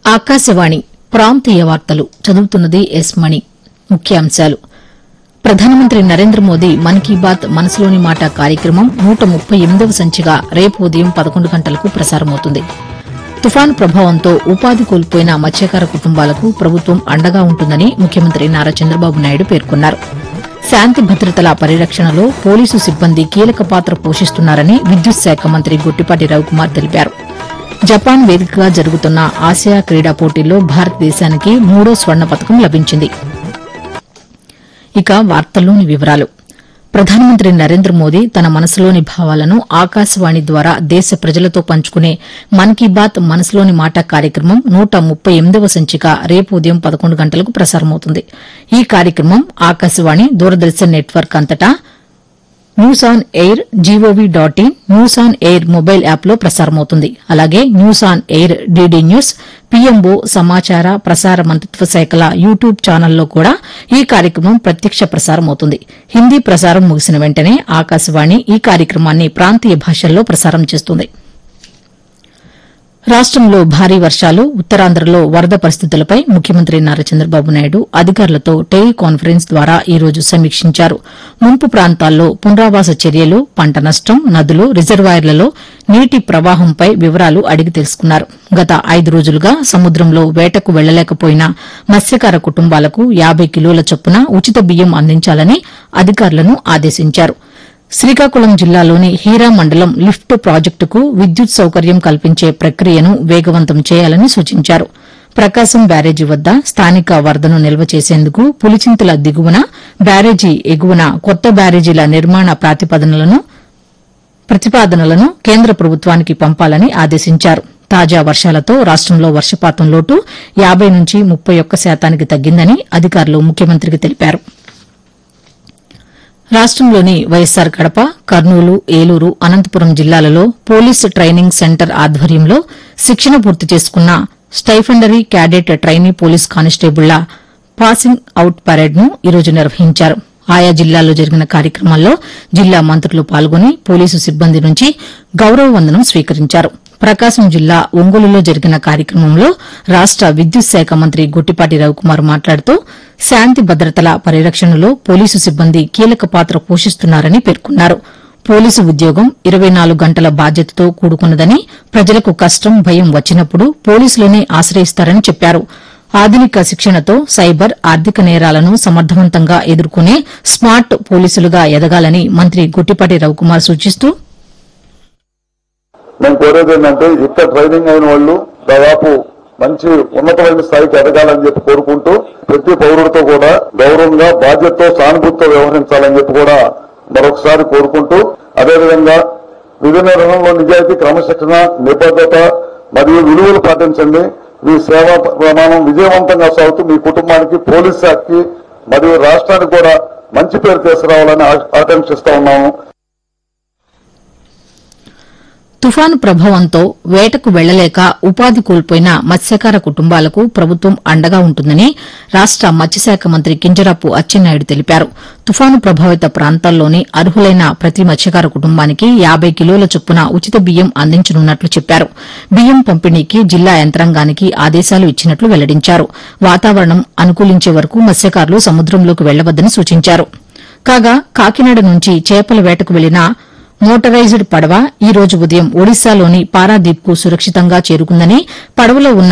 ఆకాశవాణి ప్రాంతీయ వార్తలు చదువుతున్నది ఎస్ మణి ముఖ్యాంశాలు ప్రధానమంత్రి నరేంద్ర మోదీ మన్ కీ బాత్ మనసులోని మాట కార్యక్రమం నూట ముప్పై ఎనిమిదవ సంచిగా రేపు ఉదయం పదకొండు గంటలకు ప్రసారమవుతుంది తుఫాను ప్రభావంతో ఉపాధి కోల్పోయిన మత్స్యకార కుటుంబాలకు ప్రభుత్వం అండగా ఉంటుందని ముఖ్యమంత్రి నారా చంద్రబాబు నాయుడు పేర్కొన్నారు శాంతి భద్రతల పరిరక్షణలో పోలీసు సిబ్బంది కీలక పాత్ర పోషిస్తున్నారని విద్యుత్ శాఖ మంత్రి గొట్టిపాటి రవికుమార్ తెలిపారు జపాన్ వేదికగా జరుగుతున్న ఆసియా క్రీడా పోటీల్లో భారతదేశానికి మూడో స్వర్ణ పతకం లభించింది ఇక వార్తల్లోని వివరాలు ప్రధానమంత్రి నరేంద్ర మోదీ తన మనసులోని భావాలను ఆకాశవాణి ద్వారా దేశ ప్రజలతో పంచుకునే మన్ కీ బాత్ మనసులోని మాట కార్యక్రమం నూట ముప్పై ఎనిమిదవ సంచిక రేపు ఉదయం పదకొండు గంటలకు ప్రసారమవుతుంది ఈ కార్యక్రమం ఆకాశవాణి దూరదర్శన్ నెట్వర్క్ అంతటా news on air G O V dot in news on air mobile యాప్లో ప్రసారమవుతుంది అలాగే news on air DD news PMO సమాచార ప్రసార మంత్రిత్వ శాఖల యూట్యూబ్ ఛానల్లో కూడా ఈ కార్యక్రమం ప్రత్యక్ష ప్రసారమవుతుంది హిందీ ప్రసారం ముగిసిన వెంటనే ఆకాశవాణి ఈ కార్యక్రమాన్ని ప్రాంతీయ భాషల్లో ప్రసారం చేస్తుంది రాష్టంలో భారీ వర్షాలు ఉత్తరాంధ్రలో వరద పరిస్థితులపై ముఖ్యమంత్రి నారా చంద్రబాబు నాయుడు అధికారులతో టెలి కాన్ఫరెన్స్ ద్వారా ఈ రోజు సమీక్షించారు ముంపు ప్రాంతాల్లో పునరావాస చర్యలు పంట నష్టం నదులు రిజర్వాయర్లలో నీటి ప్రవాహంపై వివరాలు అడిగి తెలుసుకున్నారు గత ఐదు రోజులుగా సముద్రంలో వేటకు వెళ్లలేకపోయిన మత్స్యకార కుటుంబాలకు యాబై కిలోల చొప్పున ఉచిత బియ్యం అందించాలని అధికారులను ఆదేశించారు శ్రీకాకుళం జిల్లాలోని హీరా మండలం లిఫ్ట్ ప్రాజెక్టుకు విద్యుత్ సౌకర్యం కల్పించే ప్రక్రియను వేగవంతం చేయాలని సూచించారు ప్రకాశం బ్యారేజీ వద్ద స్థానిక వరదను నిల్వ చేసేందుకు పులిచింతల దిగువన బ్యారేజీ ఎగువన కొత్త బ్యారేజీల నిర్మాణ ప్రాతిపదనలను ప్రతిపాదనలను కేంద్ర ప్రభుత్వానికి పంపాలని ఆదేశించారు తాజా వర్షాలతో రాష్టంలో వర్షపాతం లోటు యాబై నుంచి ముప్పై ఒక్క శాతానికి తగ్గిందని అధికారులు ముఖ్యమంత్రికి తెలిపారు రాష్టంలోని వైఎస్సార్ కడప కర్నూలు ఏలూరు అనంతపురం జిల్లాలలో పోలీస్ ట్రైనింగ్ సెంటర్ ఆధ్వర్యంలో శిక్షణ పూర్తి చేసుకున్న స్టైఫండరీ క్యాడెట్ ట్రైనీ పోలీస్ కానిస్టేబుళ్ల పాసింగ్ అవుట్ పరేడ్ను ఈరోజు నిర్వహించారు ఆయా జిల్లాల్లో జరిగిన కార్యక్రమాల్లో జిల్లా మంత్రులు పాల్గొని పోలీసు సిబ్బంది నుంచి గౌరవ వందనం స్వీకరించారు ప్రకాశం జిల్లా ఒంగోలులో జరిగిన కార్యక్రమంలో రాష్ట విద్యుత్ శాఖ మంత్రి గొట్టిపాటి రవికుమార్ మాట్లాడుతూ శాంతి భద్రతల పరిరక్షణలో పోలీసు సిబ్బంది కీలక పాత్ర పోషిస్తున్నారని పేర్కొన్నారు పోలీసు ఉద్యోగం ఇరవై నాలుగు గంటల బాధ్యతతో కూడుకున్నదని ప్రజలకు కష్టం భయం వచ్చినప్పుడు పోలీసులనే ఆశ్రయిస్తారని చెప్పారు ఆధునిక శిక్షణతో సైబర్ ఆర్థిక నేరాలను సమర్థవంతంగా ఎదుర్కొనే స్మార్ట్ పోలీసులుగా ఎదగాలని మంత్రి గొట్టిపాటి రవికుమార్ సూచిస్తూ మేము కోరేది ఏంటంటే ఇక్కడ ట్రైనింగ్ అయిన వాళ్ళు దాదాపు మంచి ఉన్నతమైన స్థాయికి ఎదగాలని చెప్పి కోరుకుంటూ ప్రతి పౌరుడితో కూడా గౌరవంగా బాధ్యతతో సానుభూతితో వ్యవహరించాలని చెప్పి కూడా మరొకసారి కోరుకుంటూ అదేవిధంగా విధి నిర్వహణలో నిజాయితీ క్రమశిక్షణ నిబద్ధత మరియు విలువలు పాటించండి మీ సేవా ప్రమాణం విజయవంతంగా సాగుతూ మీ కుటుంబానికి పోలీస్ శాఖకి మరియు రాష్ట్రానికి కూడా మంచి పేరు తీసుకురావాలని ఆ- ఆకాంక్షిస్తా ఉన్నాము తుఫాను ప్రభావంతో వేటకు వెళ్లలేక ఉపాధి కోల్పోయిన మత్స్యకార కుటుంబాలకు ప్రభుత్వం అండగా ఉంటుందని రాష్ట మత్స్యశాఖ మంత్రి కింజరాపు అచ్చెన్నాయుడు తెలిపారు తుఫాను ప్రభావిత ప్రాంతాల్లోని అర్హులైన ప్రతి మత్స్యకార కుటుంబానికి యాబై కిలోల చొప్పున ఉచిత బియ్యం అందించనున్నట్లు చెప్పారు బియ్యం పంపిణీకి జిల్లా యంత్రాంగానికి ఆదేశాలు ఇచ్చినట్లు వెల్లడించారు వాతావరణం అనుకూలించే వరకు మత్స్యకారులు సముద్రంలోకి వెళ్లవద్దని సూచించారు కాగా కాకినాడ నుంచి చేపల వేటకు వెళ్లిన మోటరైజ్డ్ పడవ ఈ రోజు ఉదయం ఒడిశాలోని పారాదీప్ కు సురక్షితంగా చేరుకుందని పడవలో ఉన్న